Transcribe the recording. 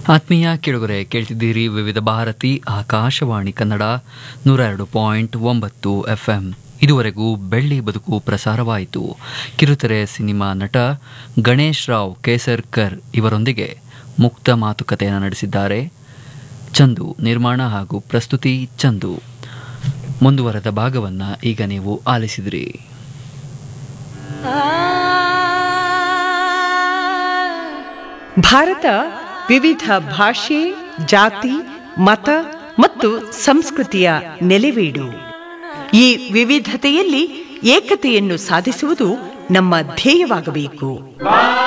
ಆತ್ಮೀಯ ಕೆಳಗರೆ ಕೇಳ್ತಿದ್ದೀರಿ ವಿವಿಧ ಭಾರತಿ ಆಕಾಶವಾಣಿ ಕನ್ನಡ ನೂರ ಎರಡು ಪಾಯಿಂಟ್ ಒಂಬತ್ತು ಎಫ್ ಎಂ ಇದುವರೆಗೂ ಬೆಳ್ಳಿ ಬದುಕು ಪ್ರಸಾರವಾಯಿತು ಕಿರುತೆರೆ ಸಿನಿಮಾ ನಟ ಗಣೇಶ್ ರಾವ್ ಕೇಸರ್ಕರ್ ಇವರೊಂದಿಗೆ ಮುಕ್ತ ಮಾತುಕತೆಯನ್ನು ನಡೆಸಿದ್ದಾರೆ ಚಂದು ನಿರ್ಮಾಣ ಹಾಗೂ ಪ್ರಸ್ತುತಿ ಚಂದು ಮುಂದುವರೆದ ಭಾಗವನ್ನು ಈಗ ನೀವು ಆಲಿಸಿದ್ರಿ ಭಾರತ ವಿವಿಧ ಭಾಷೆ ಜಾತಿ ಮತ ಮತ್ತು ಸಂಸ್ಕೃತಿಯ ನೆಲೆವೀಡು ಈ ವಿವಿಧತೆಯಲ್ಲಿ ಏಕತೆಯನ್ನು ಸಾಧಿಸುವುದು ನಮ್ಮ ಧ್ಯೇಯವಾಗಬೇಕು